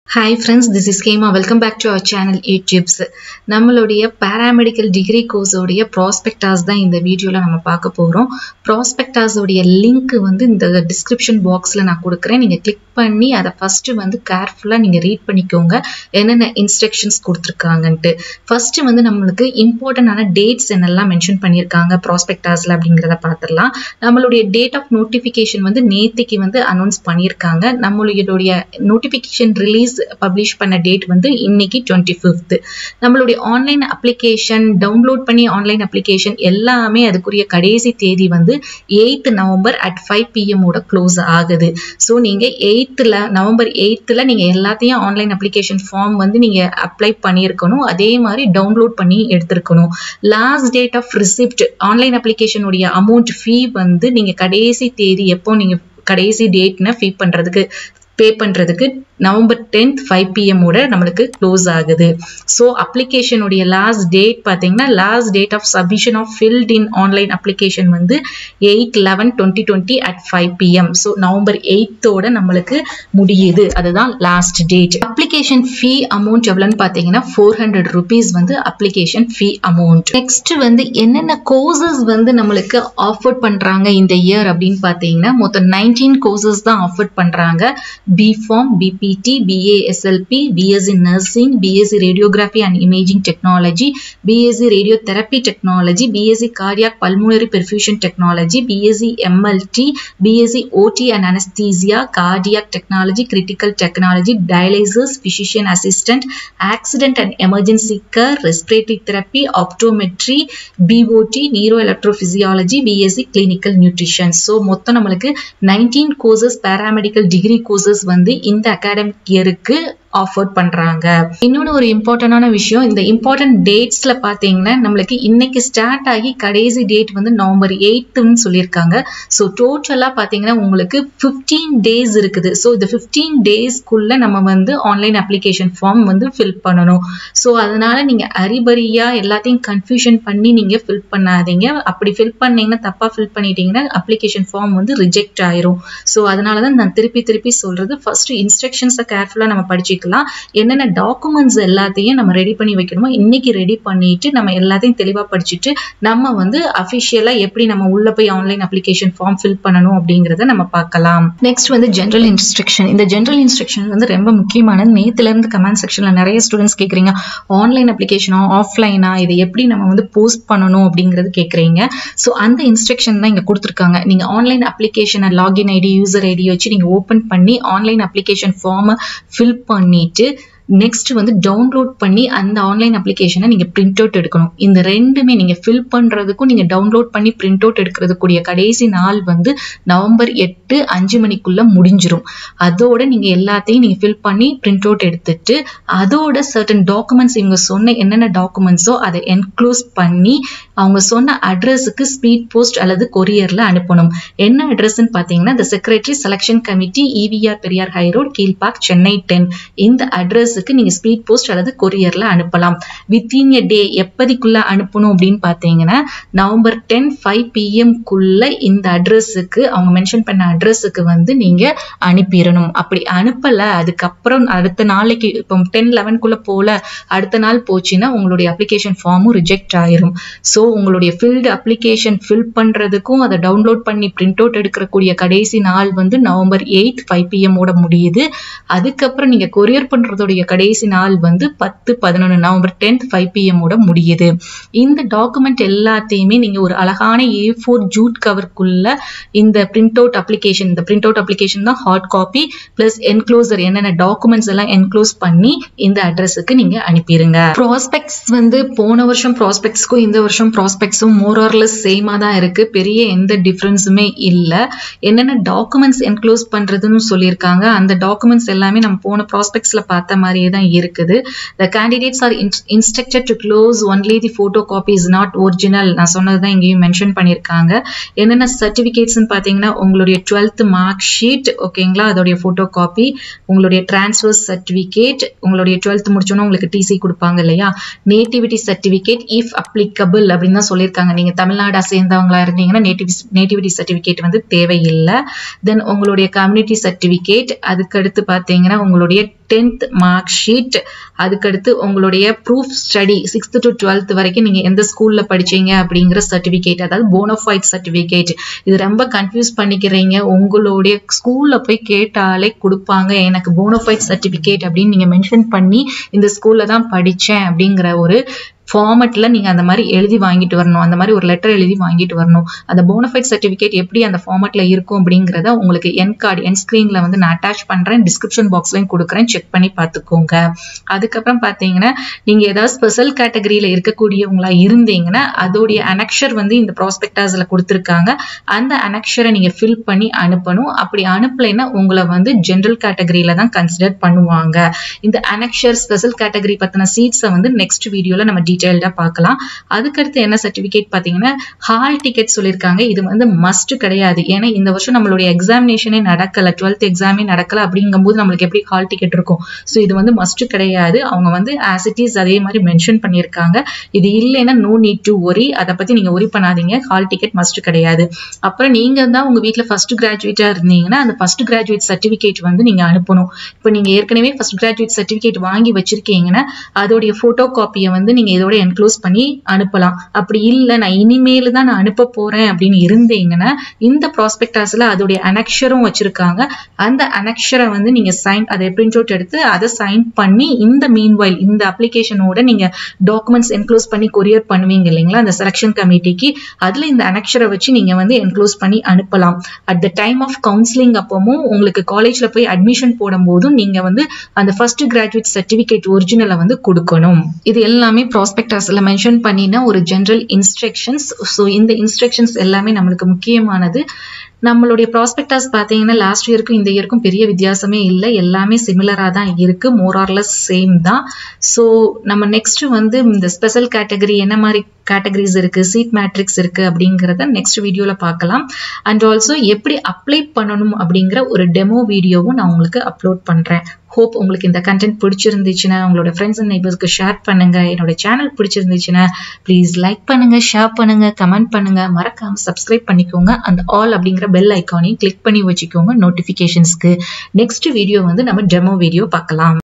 hi friends this is கேமா welcome back to our channel யூடியூப்ஸ் நம்மளுடைய பேராமெடிக்கல் டிகிரி கோர்ஸோடைய ப்ராஸ்பெக்டாஸ் தான் இந்த வீடியோவில் நம்ம பார்க்க போகிறோம் ப்ராஸ்பெக்டாஸோடைய லிங்க் வந்து இந்த டிஸ்கிரிப்ஷன் பாக்ஸில் நான் கொடுக்குறேன் நீங்கள் கிளிக் பண்ணி அதை ஃபஸ்ட்டு வந்து கேர்ஃபுல்லாக நீங்கள் ரீட் பண்ணிக்கோங்க என்னென்ன இன்ஸ்ட்ரக்ஷன்ஸ் கொடுத்துருக்காங்கன்ட்டு ஃபஸ்ட்டு வந்து நம்மளுக்கு இம்பார்ட்டண்டான டேட்ஸ் என்னெல்லாம் மென்ஷன் பண்ணியிருக்காங்க ப்ராஸ்பெக்டாஸில் அப்படிங்கிறத பார்த்துடலாம் நம்மளுடைய டேட் ஆஃப் நோட்டிஃபிகேஷன் வந்து நேத்திக்கு வந்து அனௌன்ஸ் பண்ணியிருக்காங்க நம்மளுடைய நோட்டிஃபிகேஷன் ரிலீஸ் பப்ளிஷ் பண்ண டேட் வந்து இன்னைக்கு டுவெண்ட்டி ஃபிஃப்த் நம்மளுடைய ஆன்லைன் அப்ளிகேஷன் டவுன்லோட் பண்ணி ஆன்லைன் அப்ளிகேஷன் எல்லாமே அதுக்குரிய கடைசி தேதி வந்து எயித் நவம்பர் அட் ஃபைவ் பிஎம்மோட க்ளோஸ் ஆகுது ஸோ நீங்கள் எயித்தில் நவம்பர் எயித்தில் நீங்கள் எல்லாத்தையும் ஆன்லைன் அப்ளிகேஷன் ஃபார்ம் வந்து நீங்கள் அப்ளை பண்ணியிருக்கணும் அதே மாதிரி டவுன்லோட் பண்ணி எடுத்திருக்கணும் last date of receipt online அப்ளிகேஷனுடைய அமௌண்ட் ஃபீ வந்து நீங்கள் கடைசி தேதி எப்போ நீங்கள் கடைசி டேட்னு ஃபீ பண்ணுறதுக்கு பே பண்ணுறதுக்கு நவம்பர் டென்த் ஃபைவ் பிஎம்மோட நம்மளுக்கு க்ளோஸ் ஆகுது ஸோ அப்ளிகேஷனுடைய லாஸ்ட் டேட் பார்த்தீங்கன்னா last date of submission of filled in online application வந்து eight eleven twenty twenty at five PM so November எயித்தோட நம்மளுக்கு முடியுது அதுதான் last date application fee amount எவ்வளோன்னு பார்த்தீங்கன்னா ஃபோர் ஹண்ட்ரட் ருபீஸ் வந்து அப்ளிகேஷன் ஃபீ அமௌண்ட் நெக்ஸ்ட் வந்து என்னென்ன கோர்சஸ் வந்து நம்மளுக்கு ஆஃபர் பண்ணுறாங்க இந்த இயர் அப்படின்னு பார்த்தீங்கன்னா மொத்தம் நைன்டீன் கோர்சஸ் தான் ஆஃபர் பண்ணுறாங்க B Pharm BPT BASLP BSc nursing BSc radiography and imaging technology BSc radiotherapy technology BSc cardiac pulmonary perfusion technology BSc MLT BSc OT and anaesthesia cardiac technology critical technology dialysis physician assistant accident and emergency care respiratory therapy optometry BOT neuro electrophysiology BSc clinical nutrition so மொத்தம் நம்மளுக்கு nineteen courses paramedical degree courses வந்து இந்த academic இயருக்கு offer பண்றாங்க இன்னொன்று ஒரு இம்பார்ட்டண்டான விஷயம் இந்த இம்பார்ட்டன்ட் டேட்ஸ்ல பாத்தீங்கன்னா நம்மளுக்கு இன்னைக்கு ஸ்டார்ட் ஆகி கடைசி டேட் வந்து நவம்பர் எயித்துன்னு சொல்லியிருக்காங்க ஸோ டோட்டலா பாத்தீங்கன்னா உங்களுக்கு ஃபிஃப்டீன் டேஸ் இருக்குது ஸோ இந்த ஃபிஃப்டீன் டேஸ்க்குள்ள நம்ம வந்து ஆன்லைன் அப்ளிகேஷன் ஃபார்ம் வந்து ஃபில் பண்ணணும் ஸோ அதனால நீங்க அரிபரியா எல்லாத்தையும் கன்ஃபியூஷன் பண்ணி நீங்க ஃபில் பண்ணாதீங்க அப்படி ஃபில் பண்ணீங்கன்னா தப்பா ஃபில் பண்ணிட்டீங்கன்னா அப்ளிகேஷன் ஃபார்ம் வந்து ரிஜெக்ட் ஆயிரும் ஸோ அதனாலதான் நான் திருப்பி திருப்பி சொல்றது ஃபர்ஸ்ட் இன்ஸ்ட்ரக்ஷன்ஸை கேர்ஃபுல்லா நம்ம படிச்சு வச்சுக்கலாம் என்னென்ன டாக்குமெண்ட்ஸ் எல்லாத்தையும் நம்ம ரெடி பண்ணி வைக்கணுமோ இன்னைக்கு ரெடி பண்ணிட்டு நம்ம எல்லாத்தையும் தெளிவாக படிச்சுட்டு நம்ம வந்து அஃபிஷியலாக எப்படி நம்ம உள்ள போய் ஆன்லைன் அப்ளிகேஷன் ஃபார்ம் ஃபில் பண்ணணும் அப்படிங்கிறத நம்ம பார்க்கலாம் நெக்ஸ்ட் வந்து ஜென்ரல் இன்ஸ்ட்ரக்ஷன் இந்த ஜென்ரல் இன்ஸ்ட்ரக்ஷன் வந்து ரொம்ப முக்கியமானது நேத்துல இருந்து கமெண்ட் செக்ஷன்ல நிறைய ஸ்டூடெண்ட்ஸ் கேட்குறீங்க ஆன்லைன் அப்ளிகேஷனா ஆஃப்லைனா இதை எப்படி நம்ம வந்து போஸ்ட் பண்ணணும் அப்படிங்கிறது கேட்குறீங்க ஸோ அந்த இன்ஸ்ட்ரக்ஷன் தான் இங்கே கொடுத்துருக்காங்க நீங்க ஆன்லைன் அப்ளிகேஷனை லாகின் ஐடி யூசர் ஐடி வச்சு நீங்க ஓப்பன் பண்ணி ஆன்லைன் அப்ளிகேஷன் ஃபார்மை ஃபில் பண்ணி பண்ணிட்டு நெக்ஸ்ட் வந்து டவுன்லோட் பண்ணி அந்த ஆன்லைன் அப்ளிகேஷனை நீங்க பிரிண்ட் அவுட் எடுக்கணும் இந்த ரெண்டுமே நீங்க ஃபில் பண்றதுக்கும் நீங்க டவுன்லோட் பண்ணி பிரிண்ட் அவுட் எடுக்கிறதுக்குரிய கடைசி நாள் வந்து நவம்பர் எட்டு அஞ்சு மணிக்குள்ள முடிஞ்சிரும் அதோட நீங்க எல்லாத்தையும் நீங்க ஃபில் பண்ணி பிரிண்ட் அவுட் எடுத்துட்டு அதோட சர்டன் டாக்குமெண்ட்ஸ் இவங்க சொன்ன என்னென்ன டாக்குமெண்ட்ஸோ அதை என்க்ளோஸ் பண்ணி அவங்க சொன்ன அட்ரஸுக்கு ஸ்பீட் போஸ்ட் அல்லது கொரியர்ல அனுப்பணும் என்ன அட்ரஸ்ன்னு பாத்தீங்கன்னா the secretary selection committee EVR Periyar high road Kilpauk Chennai ten இந்த அட்ரஸ் அட்ரஸுக்கு நீங்க ஸ்பீட் போஸ்ட் அல்லது கொரியர்ல அனுப்பலாம் வித்தின் எ டே எப்பதிக்குள்ள அனுப்பணும் அப்படின்னு பாத்தீங்கன்னா நவம்பர் டென் ஃபைவ் பிஎம்குள்ள இந்த அட்ரஸுக்கு அவங்க மென்ஷன் பண்ண அட்ரஸுக்கு வந்து நீங்க அனுப்பிடணும் அப்படி அனுப்பல அதுக்கப்புறம் அடுத்த நாளைக்கு இப்போ டென் லெவன்குள்ள போல அடுத்த நாள் போச்சுன்னா உங்களுடைய அப்ளிகேஷன் ஃபார்மும் ரிஜெக்ட் ஆயிரும் ஸோ உங்களுடைய ஃபில்டு அப்ளிகேஷன் ஃபில் பண்றதுக்கும் அதை டவுன்லோட் பண்ணி பிரிண்ட் அவுட் எடுக்கக்கூடிய கடைசி நாள் வந்து நவம்பர் எயிட் ஃபைவ் பிஎம்மோட முடியுது அதுக்கப்புறம் நீங்க கொரியர் பண்றதுடைய கடைசி நாள் வந்து பத்து பதினொன்று நவம்பர் டென்த் ஃபைவ் பிஎம்மோட முடியுது இந்த டாக்குமெண்ட் எல்லாத்தையுமே நீங்க ஒரு அழகான ஏ ஃபோர் ஜூட் கவர்க்குள்ள இந்த பிரிண்ட் அவுட் அப்ளிகேஷன் இந்த பிரிண்ட் அவுட் அப்ளிகேஷன் தான் ஹார்ட் காப்பி பிளஸ் என்க்ளோசர் என்னென்ன டாக்குமெண்ட்ஸ் எல்லாம் என்க்ளோஸ் பண்ணி இந்த அட்ரஸுக்கு நீங்க அனுப்பிடுங்க ப்ராஸ்பெக்ட்ஸ் வந்து போன வருஷம் ப்ராஸ்பெக்ட்ஸ்க்கும் இந்த வருஷம் ப்ராஸ்பெக்ட்ஸும் மோரார்லெஸ் சேமா தான் இருக்கு பெரிய எந்த டிஃப்ரென்ஸுமே இல்லை என்னென்ன டாக்குமெண்ட்ஸ் என்க்ளோஸ் பண்றதுன்னு சொல்லியிருக்காங்க அந்த டாக்குமெண்ட்ஸ் எல்லாமே நம்ம போன ப்ராஸ்பெக்ட்ஸ்ல பார்த்த மாதிரியே தான் இருக்குது the candidates are instructed to close only the photocopy is not original நான் சொன்னது தான் இங்கேயும் மென்ஷன் பண்ணியிருக்காங்க என்னென்ன சர்டிஃபிகேட்ஸ்னு பார்த்தீங்கன்னா உங்களுடைய டுவெல்த் மார்க் ஷீட் ஓகேங்களா அதோடைய ஃபோட்டோ காப்பி உங்களுடைய டிரான்ஸ்ஃபர் சர்டிஃபிகேட் உங்களுடைய டுவெல்த் முடிச்சோன்னா உங்களுக்கு டிசி கொடுப்பாங்க இல்லையா நேட்டிவிட்டி சர்டிஃபிகேட் இஃப் அப்ளிகபிள் அப்படின்னு தான் சொல்லியிருக்காங்க நீங்கள் தமிழ்நாடா சேர்ந்தவங்களா இருந்தீங்கன்னா நேட்டிவி நேட்டிவிட்டி சர்டிஃபிகேட் வந்து தேவையில்லை தென் உங்களுடைய கம்யூனிட்டி சர்டிஃபிகேட் அதுக்கடுத்து பார்த்தீங்கன்னா உங்களுடைய டென்த் மார்க் ஷீட் அதுக்கடுத்து உங்களுடைய proof study sixth to twelfth வரைக்கும் நீங்கள் எந்த ஸ்கூலில் படிச்சீங்க அப்படிங்கிற சர்டிஃபிகேட் அதாவது போனோஃபைட் சர்டிஃபிகேட் இது ரொம்ப கன்ஃபியூஸ் பண்ணிக்கிறீங்க உங்களுடைய ஸ்கூலில் போய் கேட்டாலே கொடுப்பாங்க எனக்கு போனோஃபைட் சர்டிஃபிகேட் அப்படின்னு நீங்கள் மென்ஷன் பண்ணி இந்த ஸ்கூலில் தான் படித்தேன் அப்படிங்கிற ஒரு ஃபார்மெட்டில் நீங்கள் அந்த மாதிரி எழுதி வாங்கிட்டு வரணும் அந்த மாதிரி ஒரு லெட்டர் எழுதி வாங்கிட்டு வரணும் அந்த போனஃபைட் சர்டிஃபிகேட் எப்படி அந்த ஃபார்மெட்டில் இருக்கும் அப்படிங்கிறத உங்களுக்கு என் கார்டு என் ஸ்க்ரீனில் வந்து நான் அட்டாச் பண்ணுறேன் டிஸ்கிரிப்ஷன் பாக்ஸ்லையும் கொடுக்குறேன் செக் பண்ணி பார்த்துக்கோங்க அதுக்கப்புறம் பார்த்தீங்கன்னா நீங்கள் ஏதாவது ஸ்பெஷல் கேட்டகரியில் இருக்கக்கூடியவங்களா இருந்தீங்கன்னா அதோடைய அனக்ஷர் வந்து இந்த ப்ராஸ்பெக்டாஸில் கொடுத்துருக்காங்க அந்த அனக்ஷரை நீங்கள் ஃபில் பண்ணி அனுப்பணும் அப்படி அனுப்பலைன்னா உங்களை வந்து ஜென்ரல் கேட்டகரியில தான் கன்சிடர் பண்ணுவாங்க இந்த அனக்ஷர் ஸ்பெஷல் கேட்டகரி பற்றின சீட்ஸை வந்து நெக்ஸ்ட் வீடியோவில் நம்ம டீட்டெயில்டாக பார்க்கலாம் அதுக்கடுத்து என்ன சர்டிஃபிகேட் பார்த்தீங்கன்னா ஹால் டிக்கெட் சொல்லியிருக்காங்க இது வந்து மஸ்ட் கிடையாது ஏன்னா இந்த வருஷம் நம்மளுடைய எக்ஸாமினேஷனே நடக்கல டுவெல்த் எக்ஸாமே நடக்கல அப்படிங்கும்போது நம்மளுக்கு எப்படி ஹால் டிக்கெட் இருக்கும் ஸோ இது வந்து மஸ்ட் கிடையாது அவங்க வந்து ஆஸ் இட் இஸ் அதே மாதிரி மென்ஷன் பண்ணியிருக்காங்க இது இல்லைன்னா நோ நீட் டு ஒரி அதை பற்றி நீங்கள் ஒரி பண்ணாதீங்க ஹால் டிக்கெட் மஸ்ட் கிடையாது அப்புறம் நீங்கள் தான் உங்கள் வீட்டில் ஃபர்ஸ்ட் கிராஜுவேட்டாக இருந்தீங்கன்னா அந்த ஃபர்ஸ்ட் கிராஜுவேட் சர்டிஃபிகேட் வந்து நீங்கள் அனுப்பணும் இப்போ நீங்கள் ஏற்கனவே ஃபர்ஸ்ட் கிராஜுவேட் சர்டிஃபிகேட் வாங்கி வச்சிருக்கீங்கன்னா அதோடைய ஃபோட்டோ காப்பியை வந்து நீங்கள் இதோட என்க்ளோஸ் பண்ணி அனுப்பலாம் அப்படி இல்லை நான் இனிமேல் தான் நான் அனுப்ப போறேன் அப்படின்னு இருந்தீங்கன்னா இந்த ப்ராஸ்பெக்டாஸ்ல அதோடைய அனக்ஷரும் வச்சிருக்காங்க அந்த அனக்ஷரை வந்து நீங்க சைன் அதை பிரிண்ட் அவுட் எடுத்து அதை சைன் பண்ணி இந்த மீன்வைல் இந்த அப்ளிகேஷனோட நீங்க டாக்குமெண்ட்ஸ் என்க்ளோஸ் பண்ணி கொரியர் பண்ணுவீங்க இல்லைங்களா அந்த செலெக்ஷன் கமிட்டிக்கு அதுல இந்த அனக்ஷரை வச்சு நீங்க வந்து என்க்ளோஸ் பண்ணி அனுப்பலாம் at the time of counselling அப்பவும் உங்களுக்கு காலேஜ்ல போய் அட்மிஷன் போடும் போதும் நீங்க வந்து அந்த ஃபர்ஸ்ட் கிராஜுவேட் சர்டிபிகேட் ஒரிஜினலை வந்து கொடுக்கணும் இது எல்லாமே ப்ராஸ்பெக்டர்ஸ்ல மென்ஷன் பண்ணின ஒரு ஜென்ரல் இன்ஸ்ட்ரக்ஷன்ஸ் ஸோ இந்த இன்ஸ்ட்ரக்ஷன்ஸ் எல்லாமே நம்மளுக்கு முக்கியமானது நம்மளுடைய ப்ராஸ்பெக்டர்ஸ் பார்த்தீங்கன்னா லாஸ்ட் இயருக்கும் இந்த இயருக்கும் பெரிய வித்தியாசமே இல்லை எல்லாமே சிமிலராக தான் இருக்கு மோரார்லஸ் சேம் தான் ஸோ நம்ம நெக்ஸ்ட் வந்து இந்த ஸ்பெஷல் கேட்டகரி என்ன மாதிரி கேட்டகரிஸ் இருக்கு சீட் மேட்ரிக்ஸ் இருக்கு அப்படிங்கிறத நெக்ஸ்ட் வீடியோல பார்க்கலாம் அண்ட் ஆல்சோ எப்படி அப்ளை பண்ணணும் அப்படிங்கிற ஒரு டெமோ வீடியோவும் நான் உங்களுக்கு அப்லோட் பண்றேன் ஹோப் உங்களுக்கு இந்த கண்டென்ட் பிடிச்சிருந்துச்சுன்னா உங்களோட ஃப்ரெண்ட்ஸ் அண்ட் நெய்பர்ஸ்க்கு ஷேர் பண்ணுங்க என்னோட சேனல் பிடிச்சிருந்துச்சுன்னா ப்ளீஸ் லைக் பண்ணுங்க ஷேர் பண்ணுங்க கமெண்ட் பண்ணுங்க மறக்காம சப்ஸ்கிரைப் பண்ணிக்கோங்க அந்த ஆல் அப்படிங்கிற பெல் ஐக்கானையும் கிளிக் பண்ணி வச்சுக்கோங்க நோட்டிஃபிகேஷன்ஸ்க்கு நெக்ஸ்ட் வீடியோ வந்து நம்ம டெமோ வீடியோ பார்க்கலாம்